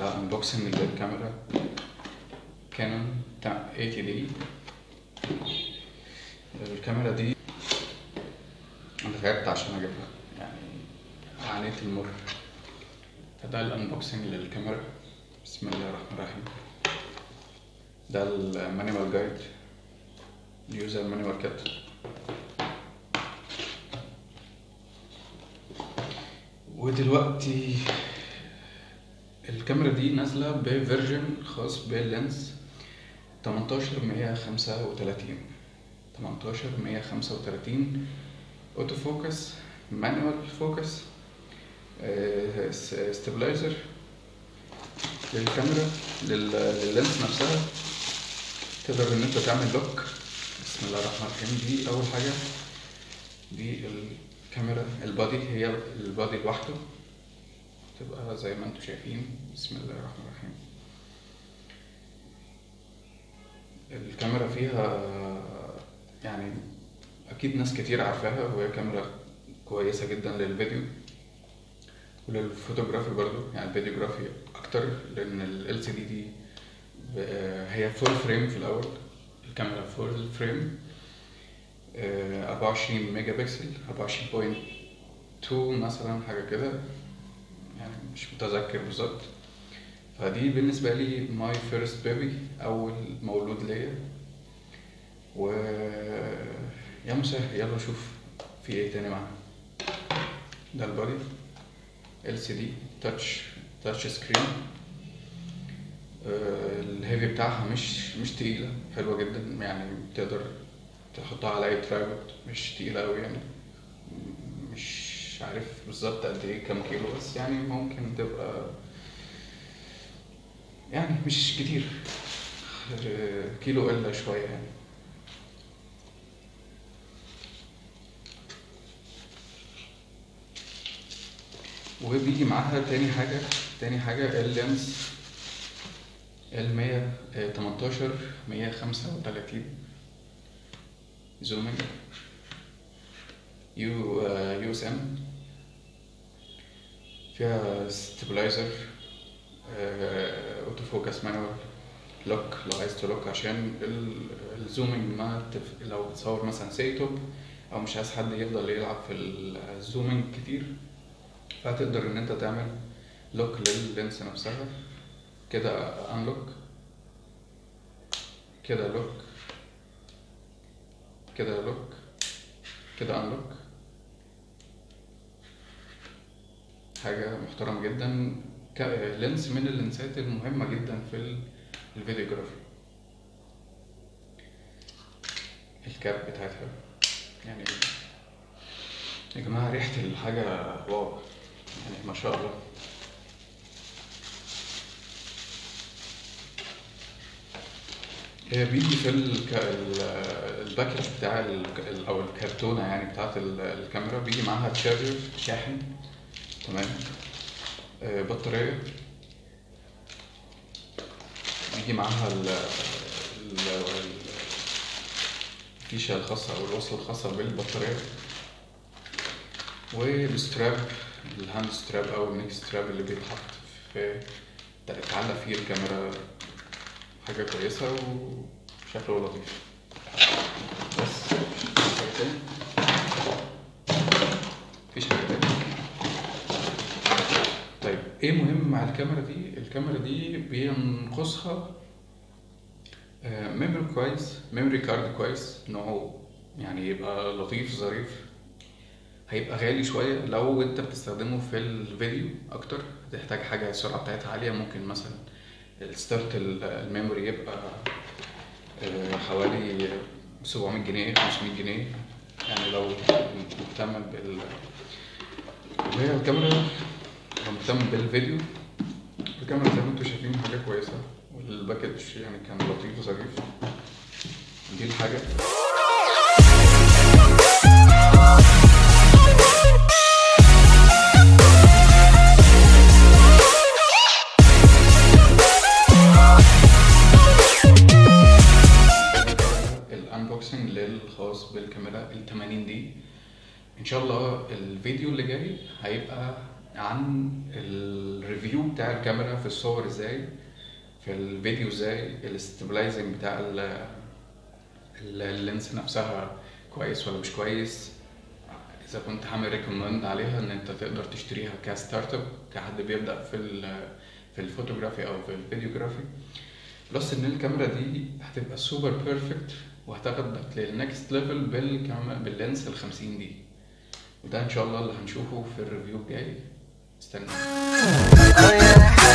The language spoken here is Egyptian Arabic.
ده انبوكسنج للكاميرا كانون 80 دي الكاميرا دي انا تعبت عشان اجيبها يعني عانيت المر فده الانبوكسنج للكاميرا بسم الله الرحمن الرحيم ده المانيوال جايد اليوزر مانيوال كات ودلوقتي الكاميرا دي نازلة بفيرجن خاص باللينس 18 135 18 135 اوتو فوكس مانوال فوكس ستابلايزر للكاميرا لل- لللينس نفسها تقدر ان انت تعمل لوك بسم الله الرحمن الرحيم دي اول حاجه دي الكاميرا البادي هي البادي لوحده تبقى زي ما انتم شايفين بسم الله الرحمن الرحيم الكاميرا فيها يعني اكيد ناس كتير عارفاها وهي كاميرا كويسه جدا للفيديو وللفوتوغرافي برضو يعني الفيديوغرافي اكتر لان ال LCD دي ب- هي فول فريم في الاول الكاميرا فول فريم 24 ميجا بكسل 24.2 مثلا حاجه كده يعني مش متذكر بالظبط فدي بالنسبه لي ماي فيرست بيبي اول مولود ليا و يا مسهل يلا نشوف في ايه تاني معاها ده البادي ال سي دي تاتش تاتش سكرين الهيفي بتاعها مش مش تقيلة حلوة جدا يعني تقدر تحطها على اي ترايبود مش تقيلة أوي يعني مش عارف بالظبط قد ايه كام كيلو بس يعني ممكن تبقى يعني مش كتير آه، كيلو إلا شوية يعني وبيجي معاها تاني حاجة تاني حاجة اللينس ال 100 آه، 18 135 زومينج يو يو اس ام فيها ستابلايزر اوتو فوكس مانوال لوك لو عايز تلوك عشان ال- الزومينج ما تف... لو بتصور مثلا سيتوب او مش عايز حد يفضل يلعب في الزومينج كتير فهتقدر ان انت تعمل لوك لللينس نفسها كده انلوك كده لوك كده لوك كده انلوك حاجة محترمة جدا ك- لينس من اللينسات المهمة جدا في ال- الفيديوجرافي الكاب بتاعتها يعني يا جماعة ريحة الحاجة واو يعني ما شاء الله هي بيجي في الك... ال- الباكج بتاع ال... ال- او الكرتونه يعني بتاعت ال- الكاميرا بيجي معاها تشارجر شاحن تمام آه، بطاريه بيجي معاها ال... ال... ال- الفيشه الخاصه او الوصله الخاصه بالبطاريه والستراب الهاند ستراب او النيك ستراب اللي بيتحط في تعلق فيه الكاميرا حاجة كويسة وشكله لطيف بس مفيش حاجة تاني مفيش حاجة تاني طيب ايه مهم مع الكاميرا دي الكاميرا دي بينقصها ميموري كويس ميموري كارد كويس نوعه يعني يبقى لطيف ظريف هيبقى غالي شوية لو انت بتستخدمه في الفيديو اكتر هتحتاج حاجة السرعة بتاعتها عالية ممكن مثلا الستارت ال- الميموري يبقى آه، حوالي 700 جنيه 500 جنيه يعني لو مهتم بال وهي الكاميرا لو مهتم بالفيديو الكاميرا زي ما انتم شايفين حاجة كويسة والباكج يعني كان لطيف وظريف دي الحاجة الانبوكسنج للخاص بالكاميرا ال 80 دي ان شاء الله الفيديو اللي جاي هيبقى عن الريفيو بتاع الكاميرا في الصور ازاي في الفيديو ازاي الاستابلايزنج بتاع ال- ال- اللينس نفسها كويس ولا مش كويس اذا كنت عامل ريكومند عليها ان انت تقدر تشتريها كستارت اب كحد بيبدا في ال- في الفوتوغرافي او في الفيديوغرافي بلس ان الكاميرا دي هتبقى سوبر بيرفكت وهتاخدك للنكست ليفل بالكاميرا باللينس ال 50 دي وده ان شاء الله اللي هنشوفه في الريفيو الجاي استنى Oh yeah.